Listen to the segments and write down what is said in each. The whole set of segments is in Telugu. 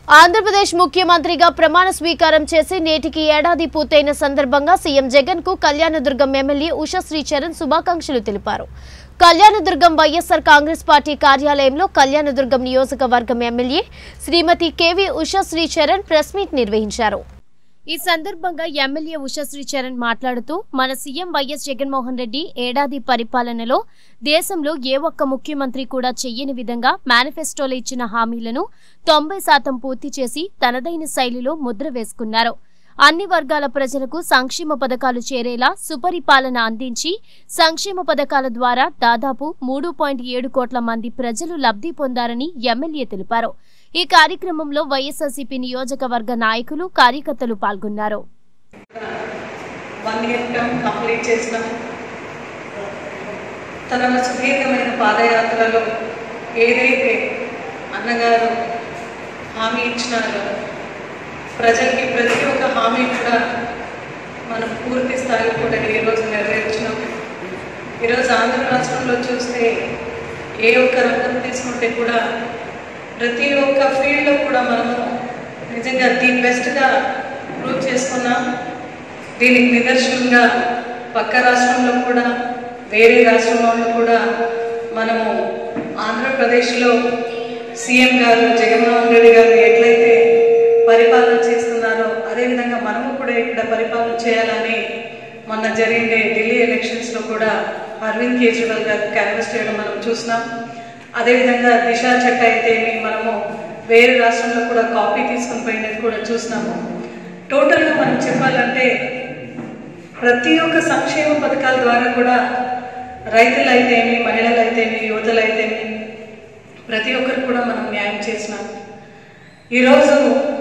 ఆంధ్రప్రదేశ్ ముఖ్యమంత్రిగా ప్రమాణ స్వీకారం చేసి నేటికి ఏడాది పూర్తయిన సందర్భంగా సీఎం జగన్ కు కళ్యాణదుర్గం ఎమ్మెల్యే ఉషశ్రీ చరణ్ శుభాకాంక్షలు తెలిపారు కళ్యాణదుర్గం వైఎస్ఆర్ కాంగ్రెస్ పార్టీ కార్యాలయంలో కళ్యాణదుర్గం నియోజకవర్గం ఎమ్మెల్యే శ్రీమతి KV Ushasri Charan press meet నిర్వహించారు ఈ సందర్భంగా ఎమ్మెల్యే ఉషశ్రీ చరణ్ మాట్లాడుతూ మన సీఎం వైఎస్ జగన్మోహన్ రెడ్డి ఏడాది పరిపాలనలో దేశంలో ఏ ఒక్క ముఖ్యమంత్రి కూడా చెయ్యని విధంగా మేనిఫెస్టోలో ఇచ్చిన హామీలను తొంభై శాతం పూర్తి చేసి తనదైన శైలిలో ముద్ర వేసుకున్నారు అన్ని వర్గాల ప్రజలకు సంక్షేమ పథకాలు చేరేలా సుపరిపాలన అందించి సంక్షేమ పథకాల ద్వారా దాదాపు మూడు పాయింట్ ఏడు కోట్ల మంది ప్రజలు లబ్ధి పొందారని ఎమ్మెల్యే తెలిపారు ఈ కార్యక్రమంలో వైఎస్ఆర్సీపీ నియోజకవర్గ నాయకులు కార్యకర్తలు పాల్గొన్నారు వన్ ఇయర్ టర్మ్ కంప్లీట్ చేసినాం తన సుదీర్ఘమైన పాదయాత్రలో ఏదైతే అన్నగారు హామీ ఇచ్చినారో ప్రజలకి ప్రతి ఒక్క హామీ కూడా మనం పూర్తి స్థాయిలో కూడా ఈరోజు నెరవేర్చినాం ఈరోజు ఆంధ్ర రాష్ట్రంలో చూస్తే ఏ ఒక్క రంగం తీసుకుంటే కూడా ప్రతి ఒక్క ఫీల్డ్లో కూడా మనము నిజంగా ది బెస్ట్గా ప్రూవ్ చేసుకున్నాం దీనికి నిదర్శనంగా పక్క రాష్ట్రంలో కూడా వేరే రాష్ట్రంలో కూడా మనము ఆంధ్రప్రదేశ్లో సీఎం గారు జగన్మోహన్ రెడ్డి గారు ఎట్లయితే పరిపాలన చేస్తున్నారో అదేవిధంగా మనము కూడా ఇక్కడ పరిపాలన చేయాలని మొన్న జరిగే ఢిల్లీ ఎలక్షన్స్లో కూడా అరవింద్ కేజ్రీవాల్ గారు క్యాన్వస్ చేయడం మనం చూసినాం అదేవిధంగా దిశా చట్ట అయితేమి మనము వేరే రాష్ట్రంలో కూడా కాపీ తీసుకుని పోయినది కూడా చూసినాము టోటల్గా మనం చెప్పాలంటే ప్రతి ఒక్క సంక్షేమ పథకాల ద్వారా కూడా రైతులైతేమి మహిళలైతేమి యువతలైతేమి ప్రతి ఒక్కరు కూడా మనం న్యాయం చేసినాం ఈరోజు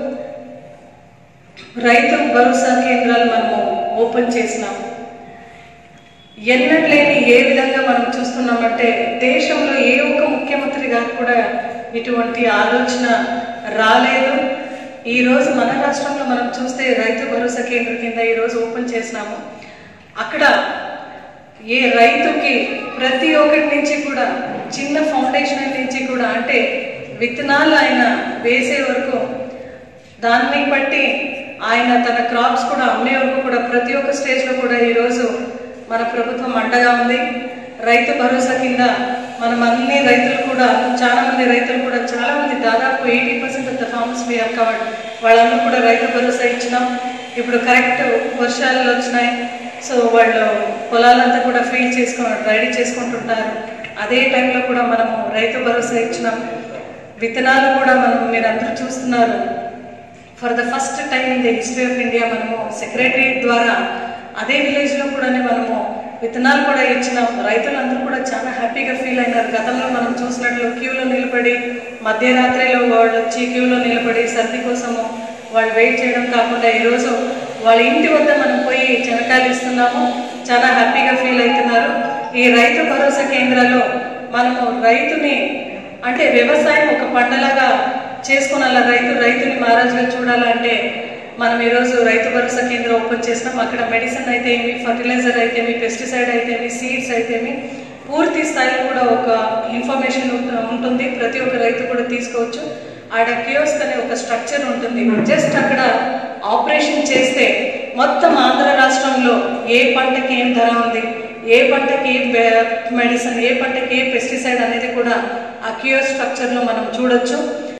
రైతు భరోసా కేంద్రాలు మనము ఓపెన్ చేసినాం ఎన్నట్లేని ఏ విధంగా మనం చూస్తున్నామంటే దేశంలో ఏ ఒక్క ముఖ్యమంత్రి గారు కూడా ఇటువంటి ఆలోచన రాలేదు ఈ రోజు మన రాష్ట్రంలో మనం చూస్తే రైతు భరోసా కేంద్రం కింద ఈ రోజు ఓపెన్ చేసినాము అక్కడ ఏ రైతుకి ప్రతి ఒక్కటి నుంచి కూడా చిన్న ఫౌండేషన్ నుంచి కూడా అంటే విత్తనాలు ఆయన వేసే వరకు దాన్ని బట్టి ఆయన తన క్రాప్స్ కూడా అమ్మే వరకు కూడా ప్రతి ఒక్క స్టేజ్లో కూడా ఈరోజు మన ప్రభుత్వం అండగా ఉంది రైతు భరోసా కింద మనం అన్ని రైతులు కూడా చాలా మంది రైతులు కూడా చాలా మంది దాదాపు eighty percent of the farms we covered వాళ్ళందరూ కూడా రైతు భరోసా ఇచ్చినాం ఇప్పుడు కరెక్ట్ వర్షాలు వచ్చినాయి సో వాళ్ళు పొలాలంతా కూడా ఫీల్ చేసుకో రెడీ చేసుకుంటుంటారు అదే టైంలో కూడా మనము రైతు భరోసా ఇచ్చినాం విత్తనాలు కూడా మనం మీరు అందరూ చూస్తున్నారు for the first time in the history of India మనము సెక్రటరియట్ ద్వారా అదే విలేజ్లో కూడా మనము విత్తనాలు కూడా ఇచ్చినాం రైతులందరూ కూడా చాలా హ్యాపీగా ఫీల్ అయినారు గతంలో మనం చూసినట్లు క్యూలో నిలబడి మధ్యరాత్రిలో వాళ్ళు వచ్చి క్యూలో నిలబడి సర్ది కోసము వాళ్ళు వెయిట్ చేయడం కాకుండా ఈరోజు వాళ్ళ ఇంటి వద్ద మనం పోయి చెనకాయలు ఇస్తున్నాము చాలా హ్యాపీగా ఫీల్ అవుతున్నారు ఈ రైతు భరోసా కేంద్రాల్లో మనము రైతుని అంటే వ్యవసాయం ఒక పంటలాగా చేసుకున్న రైతు రైతుని మహారాజుగా చూడాలంటే మనం ఈరోజు రైతు భరోసా కేంద్రం ఓపెన్ చేసినాం అక్కడ మెడిసిన్ అయితే ఏమి ఫర్టిలైజర్ అయితే ఏమి పెస్టిసైడ్ అయితే ఏమి సీడ్స్ అయితే ఏమి పూర్తి స్థాయిలో కూడా ఒక ఇన్ఫర్మేషన్ ఉంటుంది ప్రతి ఒక్క రైతు కూడా తీసుకోవచ్చు ఆడ కియోస్క్ అనే ఒక స్ట్రక్చర్ ఉంటుంది జస్ట్ అక్కడ ఆపరేషన్ చేస్తే మొత్తం ఆంధ్ర రాష్ట్రంలో ఏ పంటకి ఏం ధర ఉంది ఏ పంటకి ఏ మెడిసిన్ ఏ పంటకి ఏ పెస్టిసైడ్ అనేది కూడా ఆ క్యూర్ స్ట్రక్చర్లో మనం చూడొచ్చు